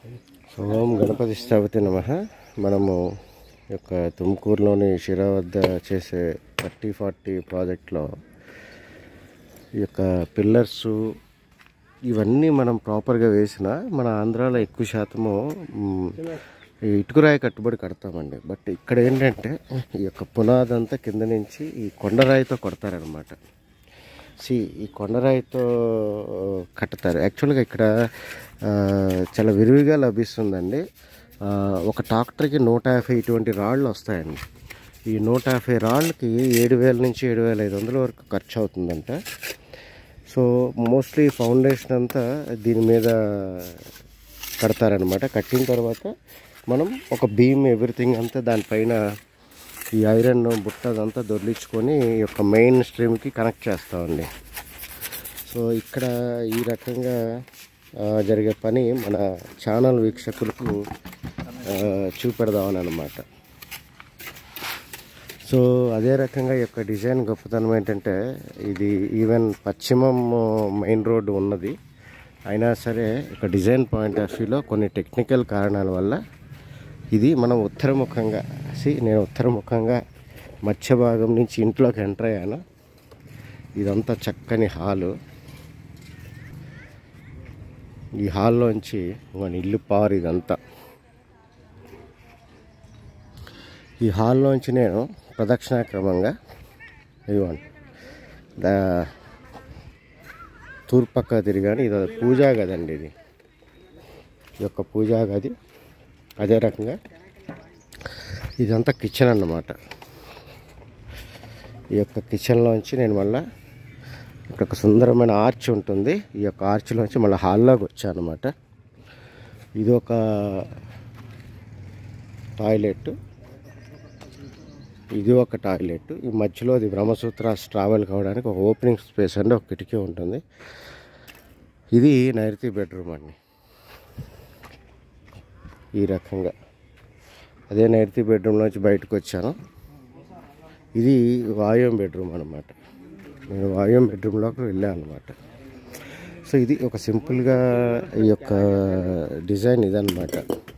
ఓం గణపతి స్థాపతి నమ మనము ఈ యొక్క తుమ్కూరులోని శిరా వద్ద చేసే థర్టీ ఫార్టీ ప్రాజెక్ట్లో ఈ యొక్క పిల్లర్స్ ఇవన్నీ మనం ప్రాపర్గా వేసిన మన ఆంధ్రాలో ఎక్కువ శాతము మ్, ఈ ఇటుకరాయి కట్టుబడి కడతామండి బట్ ఇక్కడ ఏంటంటే ఈ యొక్క పునాది అంతా కింద నుంచి ఈ కొండరాయితో కొడతారనమాట సి ఈ కొండరాయితో కట్టుతారు యాక్చువల్గా ఇక్కడ ఆ, చాలా విరివిగా లభిస్తుందండి ఆ, ఒక ట్రాక్టర్కి నూట యాభై ఇటువంటి రాళ్ళు వస్తాయండి ఈ నూట యాభై రాళ్ళకి ఏడు వేల నుంచి ఏడు వేల ఐదు వందల వరకు ఖర్చు అవుతుందంట సో మోస్ట్లీ ఫౌండేషన్ అంతా దీని మీద కడతారనమాట కట్టిన తర్వాత మనం ఒక బీమ్ ఎవ్రీథింగ్ అంతా దానిపైన ఈ ఐరన్ బుట్ట అదంతా దొర్లించుకొని ఈ యొక్క మెయిన్ స్ట్రీమ్కి కనెక్ట్ చేస్తామండి సో ఇక్కడ ఈ రకంగా ఆ, జరిగే పని మన ఛానల్ వీక్షకులకు ఆ, చూపెడదామని అనమాట సో అదే రకంగా ఈ యొక్క డిజైన్ గొప్పతనం ఏంటంటే ఇది ఈవెన్ పశ్చిమం మెయిన్ రోడ్డు ఉన్నది అయినా సరే ఒక డిజైన్ పాయింట్ ఆఫ్ వ్యూలో కొన్ని టెక్నికల్ కారణాల వల్ల ఇది మనం ఉత్తరముఖంగా సి నేను ఉత్తరముఖంగా మధ్య భాగం నుంచి ఇంట్లోకి ఎంటర్ అయ్యాను ఇదంతా చక్కని హాలు ఈ హాల్లోంచి మన ఇల్లు పారు ఇదంతా ఈ హాల్లోంచి నేను ప్రదక్షిణాక్రమంగా ఇదిగోండి దా తూర్పక్క తిరిగాను ఇది పూజా గది అండి ఇది ఈ యొక్క పూజా గది అదే రకంగా ఇదంతా కిచెన్ అన్నమాట ఈ యొక్క కిచెన్లోంచి నేను మళ్ళా ఇక్కడ ఒక సుందరమైన ఆర్చ్ ఉంటుంది ఈ యొక్క ఆర్చ్లోంచి మళ్ళీ హాల్లోకి వచ్చాను అనమాట ఇది ఒక టాయిలెట్ ఇది ఒక టాయిలెట్ ఈ మధ్యలో ఇది బ్రహ్మసూత్రాస్ ట్రావెల్ కావడానికి ఒక ఓపెనింగ్ స్పేస్ అండి ఒక కిటికీ ఉంటుంది ఇది నైరుతి బెడ్రూమ్ అండి ఈ రకంగా అదే నైరుతి బెడ్రూమ్లోంచి బయటకు వచ్చాను ఇది వాయువం బెడ్రూమ్ అనమాట నేను వాయువం బెడ్రూమ్లోకి వెళ్ళాను అనమాట సో ఇది ఒక సింపుల్గా ఈ యొక్క డిజైన్ ఇదనమాట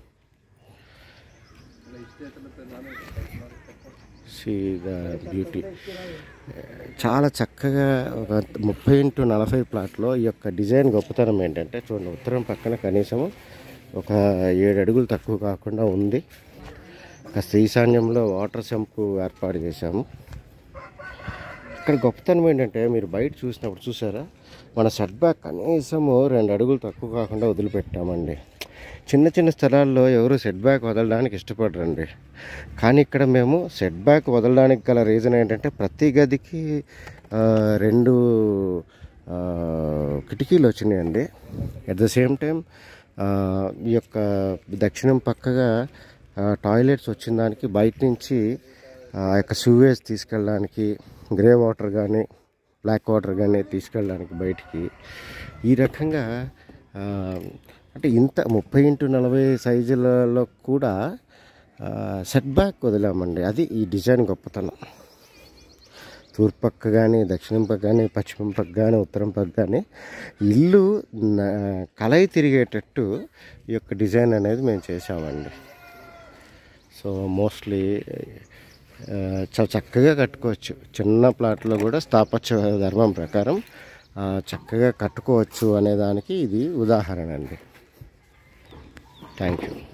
సీ ద బ్యూటీ చాలా చక్కగా ఒక ముప్పై ఇంటూ నలభై ప్లాట్లో ఈ యొక్క డిజైన్ గొప్పతనం ఏంటంటే చూడండి ఉత్తరం పక్కన కనీసము ఒక ఏడు అడుగులు తక్కువ కాకుండా ఉంది కాస్త ఈశాన్యంలో వాటర్ సంపు ఏర్పాటు చేశాము ఇక్కడ గొప్పతనం ఏంటంటే మీరు బయట చూసినప్పుడు చూసారా మన సెట్ బ్యాక్ కనీసము రెండు అడుగులు తక్కువ కాకుండా వదిలిపెట్టామండి చిన్న చిన్న స్థలాల్లో ఎవరు సెట్ బ్యాక్ వదలడానికి ఇష్టపడరండి కానీ ఇక్కడ మేము సెట్ బ్యాక్ వదలడానికి గల రీజన్ ఏంటంటే ప్రతి గదికి ఆ, రెండు ఆ, కిటికీలు వచ్చినాయండి అట్ ద సేమ్ టైం ఈ యొక్క దక్షిణం పక్కగా టాయిలెట్స్ వచ్చిన దానికి బయట నుంచి ఆ యొక్క సూవేజ్ తీసుకెళ్ళడానికి గ్రే వాటర్ కానీ బ్లాక్ వాటర్ కానీ తీసుకెళ్ళడానికి బయటికి ఈ రకంగా ఆ, అంటే ఇంత ముప్పై ఇంటూ నలభై సైజులలో కూడా సెట్ బ్యాక్ వదిలామండి అది ఈ డిజైన్ గొప్పతనం తూర్పు పక్క కానీ దక్షిణం పక్క కానీ పశ్చిమం పక్క కానీ ఉత్తరం పక్క కానీ ఇల్లు న- కలయి తిరిగేటట్టు ఈ యొక్క డిజైన్ అనేది మేము చేసామండి సో మోస్ట్లీ ఆ, చాలా చక్కగా కట్టుకోవచ్చు చిన్న ప్లాట్లో కూడా స్థాపత్య ధర్మం ప్రకారం ఆ, చక్కగా కట్టుకోవచ్చు అనే దానికి ఇది ఉదాహరణ అండి థ్యాంక్ యూ